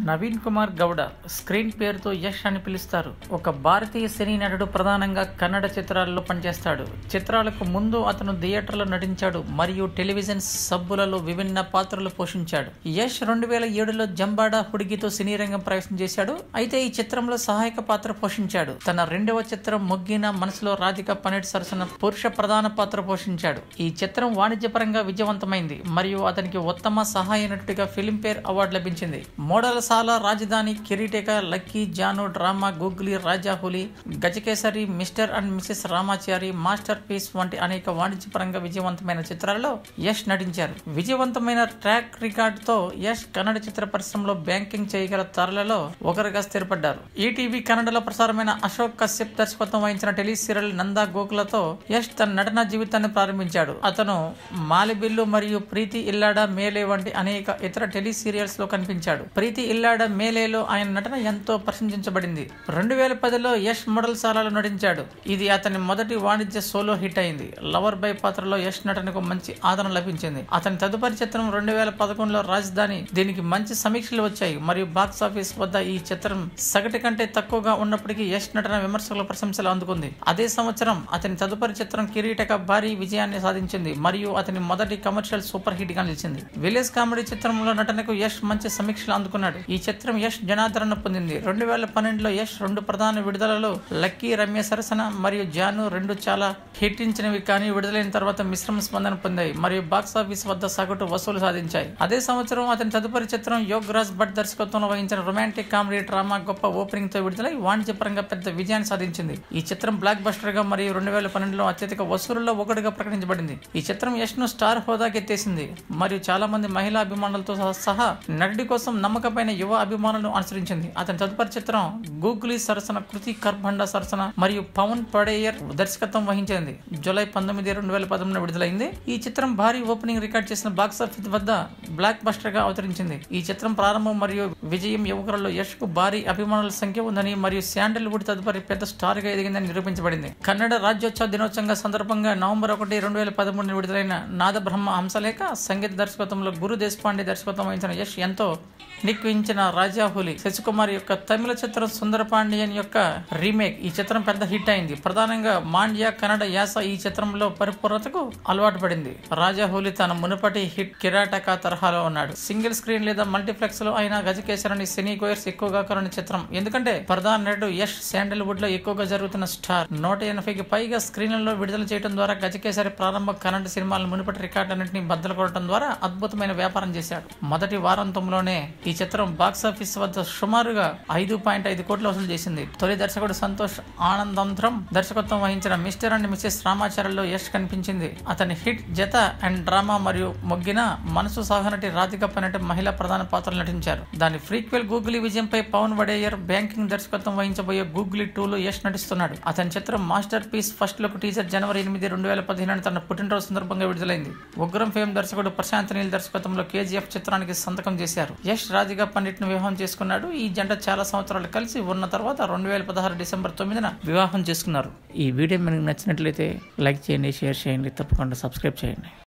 Naveen Kumar Gowda screen పేరుతో యష్ అని పిలుస్తారు ఒక భారతీయ సినీ నటుడు ప్రధానంగా కన్నడ చిత్రాల్లో పనిచేస్తాడు చిత్రాలకు ముందు అతను థియేటర్లో నటించాడు మరియు టెలివిజన్ సబ్బులలో విభిన్న పాత్రలు పోషించాడు యష్ రెండు వేల ఏడులో జంబాడా హుడిగితో సినీ రంగం ప్రవేశం చేశాడు అయితే ఈ చిత్రంలో సహాయక పాత్ర పోషించాడు తన రెండవ చిత్రం మొగ్గిన మనసులో రాధిక పనేట్ సరసన పురుష ప్రధాన పాత్ర పోషించాడు ఈ చిత్రం వాణిజ్యపరంగా విజయవంతమైంది మరియు అతనికి ఉత్తమ సహాయ నటుడిగా ఫిలింఫేర్ అవార్డు లభించింది Modalasala Rajadhani Kirataka lucky Jaanu drama googly Rajahuli Gajakesari Mr and Mrs Ramachari masterpiece వంటి అనేక వాణిజ్యపరంగా విజయవంతమైన చిత్రాలలో యష్ నటించారు విజయవంతమైన ట్రాక్ రికార్డుతో యష్ కన్నడ చిత్ర పరిశ్రమలో బ్యాంకింగ్ చేయగల తారలలో ఒకరుగా స్థిరపడ్డారు ఈటీవీ కన్నడలో ప్రసారమైన అశోక్ కశ్యప్ దర్శకత్వం వహించిన టెలి సీరియల్ నందా గోకులతో యష్ తన నటన జీవితాన్ని ప్రారంభించాడు అతను మాలిబిల్లు మరియు ప్రీతి ఇల్లాడా మేలే వంటి అనేక ఇతర టెలి సీరియల్స్ లో కనిపించాడు ప్రీతి ఇల్లాడ మేలేలో ఆయన నటన ఎంతో ప్రశంసించబడింది రెండు వేల పదిలో యష్ మోడల్ సాలాలో నటించాడు ఇది అతని మొదటి వాణిజ్య సోలో హిట్ అయింది లవర్ బై పాత్రలో యష్ నటనకు మంచి ఆదరణ లభించింది అతని తదుపరి చిత్రం రెండు వేల పదకొండులో రాజధాని దీనికి మంచి సమీక్షలు వచ్చాయి మరియు బాక్స్ ఆఫీస్ వద్ద ఈ చిత్రం సగటు కంటే తక్కువగా ఉన్నప్పటికీ యష్ నటన విమర్శకుల ప్రశంసలు అందుకుంది అదే సంవత్సరం అతని తదుపరి చిత్రం కిరీటక భారీ విజయాన్ని సాధించింది మరియు అతని మొదటి కమర్షియల్ సూపర్ హిట్ గా నిలిచింది విలేజ్ కామెడీ చిత్రంలో నటనకు యష్ మంచి సమీక్షలు అందుకున్నాడు ఈ చిత్రం యష్ జనాదరణ పొందింది రెండు వేల పన్నెండులో యష్ రెండు ప్రధాన విడుదలలో లక్కీ రమ్య సరసన మరియు జాను రెండు చాలా హిట్టించినవి కానీ విడుదలైన తర్వాత మిశ్రమ స్పందన పొందాయి మరియు బాక్స్ ఆఫీస్ వద్ద సగటు వసూలు సాధించాయి అదే సంవత్సరం అతని తదుపరి చిత్రం యోగ్ రాజ్ భట్ దర్శకత్వంలో వహించిన రొమాంటిక్ కామెడీ డ్రామా గొప్ప ఓపెనింగ్ తో విడుదలై వాణిజ్యపరంగా పెద్ద విజయాన్ని సాధించింది ఈ చిత్రం బ్లాక్ బస్టర్ గా మరియు రెండు వేల పన్నెండులో అత్యధిక వసూలులో ఒకటిగా ప్రకటించబడింది ఈ చిత్రం యష్ ను స్టార్ హోదాకి ఎత్తేసింది మరియు చాలా మంది మహిళా అభిమానులతో సహా నటుడి కోసం నమ్మకమైన యువ అభిమానులను అనుసరించింది అతని తదుపరి చిత్రం గూగులీ సరసన కృతి కర్భండ సరసన మరియు పవన్ పడేయర్ దర్శకత్వం వహించింది జూలై పంతొమ్మిది రెండు వేల పదమూడున విడుదలైంది ఈ చిత్రం భారీ ఓపెనింగ్ రికార్డ్ చేసిన బాక్స్ ఆఫీస్ వద్ద బ్లాక్ బస్టర్ గా అవతరించింది ఈ చిత్రం ప్రారంభం మరియు విజయం యువకులలో యష్ కు భారీ అభిమానుల సంఖ్య ఉందని మరియు శాండల్వుడ్ తదుపరి పెద్ద స్టార్ గా ఎదిగిందని నిరూపించబడింది కన్నడ రాజ్యోత్సవ దినోత్సవంగా సందర్భంగా నవంబర్ ఒకటి రెండు వేల పదమూడున విడుదలైన నాద బ్రహ్మ హంసలేఖ సంగీత దర్శకత్వంలో గురు దేశపాండే దర్శకత్వం వహించిన యష్ ఎంతో నిక్వించిన రాజాహులి శశికుమార్ యొక్క తమిళ చిత్రం సుందర పాండియన్ యొక్క రీమేక్ ఈ చిత్రం పెద్ద హిట్ అయింది ప్రధానంగా మాండ్య కన్నడ యాస ఈ చిత్రంలో పరిపూర్ణతకు అలవాటు పడింది రాజాహులి తన మునుపటి హిట్ కిరాటక తరహాలో ఉన్నాడు సింగిల్ స్క్రీన్ లేదా మల్టీప్లెక్స్ లో అయిన గజకేసరని సినీ గోయర్స్ ఎక్కువగా కొరని చిత్రం ఎందుకంటే ప్రధాన నటుడు యష్ శాండల్వుడ్ లో ఎక్కువగా జరుగుతున్న స్టార్ నూట ఎనభైకి పైగా స్క్రీన్లలో విడుదల చేయడం ద్వారా గజకేసరి ప్రారంభ కన్నడ సినిమాల మునుపటి రికార్డులన్నింటినీ బద్దలు కొట్టడం ద్వారా అద్భుతమైన వ్యాపారం చేశాడు మొదటి వారాంతంలోనే ఈ చిత్రం బాక్స్ ఆఫీస్ వద్ద సుమారుగా ఐదు పాయింట్ ఐదు కోట్లు వసూలు చేసింది తొలి దర్శకుడు సంతోష్ ఆనందంత్రం దర్శకత్వం వహించిన మిస్టర్ అండ్ మిసెస్ రామాచార్యలో యష్ కనిపించింది అతని హిట్ జత అండ్ డ్రామా మరియు మొగ్గిన మనసు సాగనటి రాధిక పనటి మహిళా ప్రధాన పాత్రలు నటించారు దాని ఫ్రీక్వెల్ గూగులీ విజయంపై పవన్ వడేయర్ బ్యాంకింగ్ దర్శకత్వం వహించబోయే గూగులీ టూలో యష్ నటిస్తున్నాడు అతని చిత్రం masterpiece first look teaser జనవరి ఎనిమిది రెండు వేల పదిహేను తన పుట్టినరోజు సందర్భంగా విడుదలైంది ఉగ్రం ఫేమ్ దర్శకుడు ప్రశాంత్ నీల్ దర్శకత్వంలో కేజీఎఫ్ చిత్రానికి సంతకం చేశారు యష్ రాధిక పండిట్ను వివాహం చేసుకున్నాడు ఈ జంట చాలా సంవత్సరాలు కలిసి ఉన్న తర్వాత రెండు వేల పదహారు డిసెంబర్ తొమ్మిదిన వివాహం చేసుకున్నారు ఈ వీడియో మీకు నచ్చినట్లయితే లైక్ చేయండి షేర్ చేయండి తప్పకుండా సబ్స్క్రైబ్ చేయండి